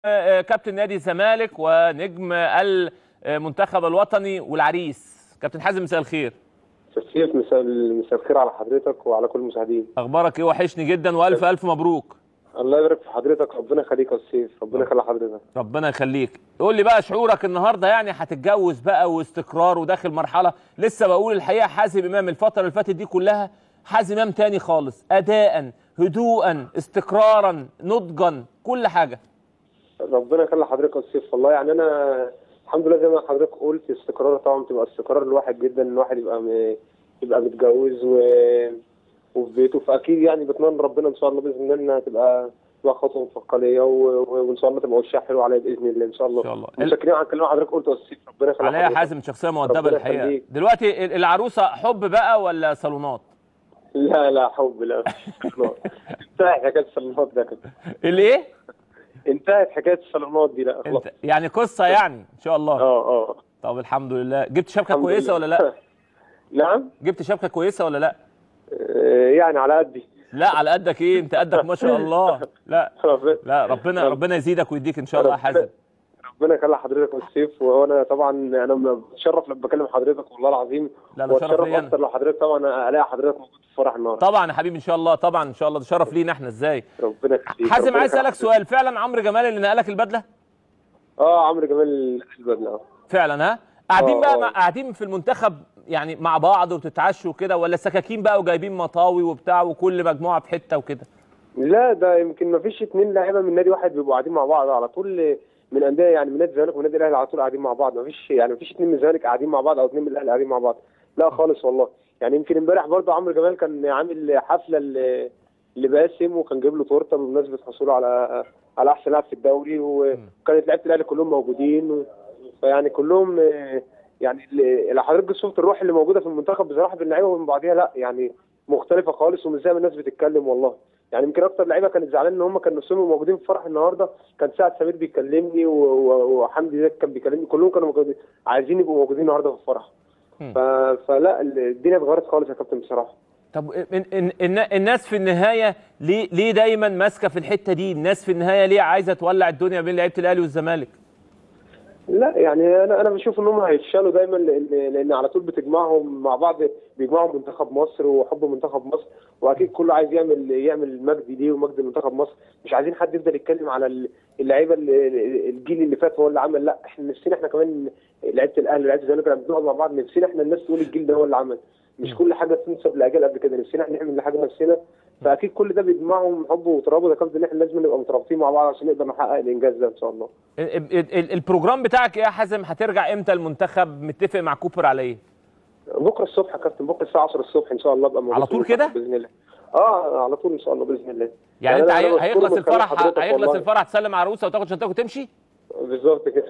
كابتن نادي الزمالك ونجم المنتخب الوطني والعريس كابتن حازم مساء الخير سيف مساء مساء الخير على حضرتك وعلى كل المشاهدين اخبارك ايه وحشني جدا والف الف مبروك الله يبارك في حضرتك ربنا يخليك يا سيف ربنا يخلي حضرتك ربنا يخليك قول لي بقى شعورك النهارده يعني هتتجوز بقى واستقرار وداخل مرحله لسه بقول الحقيقه حازم امام الفتره اللي فاتت دي كلها حازم امام تاني خالص اداء هدوءا استقرارا نضجا كل حاجه ربنا يخلي حضرتك يا سيف والله يعني انا الحمد لله زي ما حضرتك قلت استقرار طبعا تبقى استقرار الواحد جدا ان الواحد يبقى م... يبقى متجوز و... وفي بيته فاكيد يعني بتمنى ربنا ان شاء الله باذن الله انها تبقى تبقى خطوه مفقليه و... وان شاء الله تبقى وشها حلو عليا باذن الله ان شاء الله ان شاء الله متشكرين على الكلام حضرتك قلته يا سيف ربنا يخلي عليا حضرتك. حازم شخصيه مؤدبه ربنا الحقيقه يخليك. دلوقتي العروسه حب بقى ولا صالونات لا لا حب لا انتهت حكايه الصالونات ده كده الايه انتهت حكايه الصالونات دي لا خلاص انت يعني قصه يعني ان شاء الله اه اه طب الحمد لله جبت شبكه الحمد كويسه لله. ولا لا نعم جبت شبكه كويسه ولا لا آه، يعني على قدي لا على قدك ايه انت قدك ما شاء الله لا ربنا لا ربنا ربنا يزيدك ويديك ان شاء الله يا حازم ربنا يخلي حضرتك والسيف وانا طبعا انا بتشرف لما بكلم حضرتك والله العظيم لا، ده شرف واتشرف ليا أنا. اكتر لو حضرتك طبعا الاقي حضرتك موجود في فرح النهارده طبعا يا حبيبي ان شاء الله طبعا ان شاء الله ده شرف لينا احنا ازاي ربنا يخليك حازم ربنا عايز يخلي اسالك سؤال فعلا عمرو جمال اللي نقلك البدله اه عمرو جمال البدله اه فعلا ها قاعدين آه، بقى آه. مع قاعدين في المنتخب يعني مع بعض وتتعشوا كده ولا سكاكين بقى وجايبين مطاوي وبتاع وكل مجموعه في حته وكده لا ده يمكن ما فيش اتنين لعيبه من نادي واحد بيبقوا قاعدين مع بعض على طول من انديه يعني من نادي الزمالك ونادي الاهلي على طول قاعدين مع بعض ما فيش يعني ما فيش اتنين من الزمالك قاعدين مع بعض او اتنين من الاهلي قاعدين مع بعض لا خالص والله يعني يمكن امبارح برضه عمرو جمال كان عامل حفله ل- لباسم وكان جايب له تورته بمناسبه حصوله على على احسن لاعب في الدوري وكانت لعيبه الاهلي كلهم موجودين و- فيعني كلهم آه، يعني ال- لو حضرتك شفت الروح اللي موجوده في المنتخب بصراحه بين اللعيبه وبين بعضيها لا يعني مختلفه خالص ومش زي ما الناس بتتكلم والله يعني يمكن اكتر لعيبه كانت زعلانه ان هم كانوا نفسهم موجودين في فرح النهارده كان سعد سمير بيكلمني و- و- وحمدي زكي كان بيكلمني كلهم كانوا موجودين عايزين يبقوا موجودين النهارده في الفرح مم. ف... فلا الدنيا اتغيرت خالص يا كابتن بصراحه طب إن إن إن الناس في النهايه ليه ليه دايما ماسكه في الحته دي الناس في النهايه ليه عايزه تولع الدنيا بين لعيبه الاهلي والزمالك لا يعني انا انا بشوف ان هم هيفشلوا دايما لان لان على طول بتجمعهم مع بعض بيجمعهم منتخب مصر وحب منتخب مصر واكيد كله عايز يعمل يعمل مجد ليه ومجد منتخب مصر مش عايزين حد يفضل يتكلم على ال- اللعيبه اللي- الجيل اللي فات هو اللي عمل لا احنا نفسنا احنا كمان لعيبه الاهلي ولعيبه الزمالك لما بنقعد مع بعض نفسنا احنا الناس تقول الجيل ده هو اللي عمل مش كل حاجه تنسب لاجيال قبل كده نفسنا احنا نعمل حاجه نفسنا فاكيد كل ده بيجمعهم حب وترابط يا كابتن ان احنا لازم نبقى مترابطين مع بعض عشان نقدر نحقق الانجاز ده ان شاء الله ال- ال- ال- البروجرام بتاعك ايه يا حازم هترجع امتى المنتخب متفق مع كوبر على ايه بكره الصبح يا كابتن بكره الساعه 10 الصبح ان شاء الله ابقى موجود على في طول المنتخب كده؟ باذن الله اه على طول ان شاء الله باذن الله يعني انت أنا- أنا هي- بشكره هيخلص من خلال الفرح حضرتك هيخلص والله. الفرح تسلم عروسه وتاخد شنطتك وتمشي بالظبط كده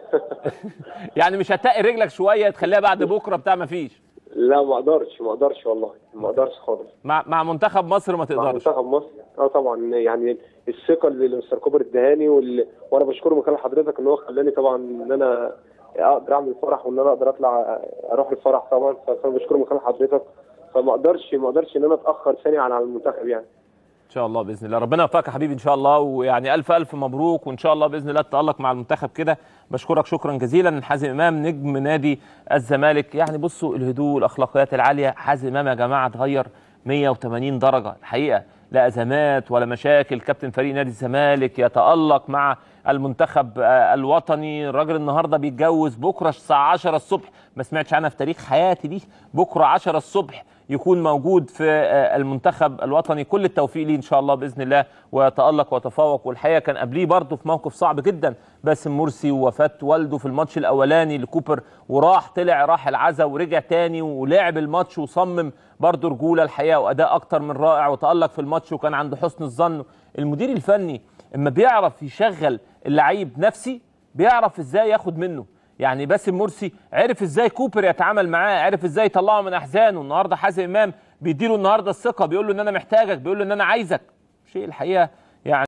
يعني مش هتقي رجلك شويه تخليها بعد بكره بتاع ما فيش لا ما اقدرش ما اقدرش والله ما اقدرش خالص مع مع منتخب مصر ما مع تقدرش منتخب مصر اه طبعا يعني الثقه اللي مستر كوبر ادهاني وال... وانا بشكره من خلال حضرتك ان هو خلاني طبعا ان انا اقدر اعمل الفرح وان انا اقدر اطلع اروح الفرح طبعا فانا بشكره من خلال حضرتك فما اقدرش ما اقدرش ان انا اتاخر ثانيه عن على المنتخب يعني ان شاء الله باذن الله ربنا يوفقك يا حبيبي ان شاء الله ويعني الف الف مبروك وان شاء الله باذن الله تتالق مع المنتخب كده بشكرك شكرا جزيلا حازم امام نجم نادي الزمالك يعني بصوا الهدوء والاخلاقيات العاليه حازم امام يا جماعه اتغير 180 درجه الحقيقه لا ازمات ولا مشاكل كابتن فريق نادي الزمالك يتالق مع المنتخب آه، الوطني الراجل النهارده بيتجوز بكره الساعه 10 الصبح ما سمعتش عنها في تاريخ حياتي دي بكره 10 الصبح يكون موجود في آه، المنتخب الوطني كل التوفيق ليه ان شاء الله باذن الله ويتالق ويتفوق والحقيقه كان قبليه برضه في موقف صعب جدا باسم مرسي ووفاه والده في الماتش الاولاني لكوبر وراح طلع راح العزا ورجع تاني ولعب الماتش وصمم برضه رجوله الحقيقه واداء اكتر من رائع وتالق في الماتش وكان عند حسن الظن المدير الفني اما بيعرف يشغل اللعيب نفسي بيعرف ازاي ياخد منه يعني باسم مرسي عرف ازاي كوبر يتعامل معاه عرف ازاي يطلعه من احزانه النهارده حازم امام بيديله النهارده الثقه بيقول له ان انا محتاجك بيقول له ان انا عايزك شيء الحقيقه يعني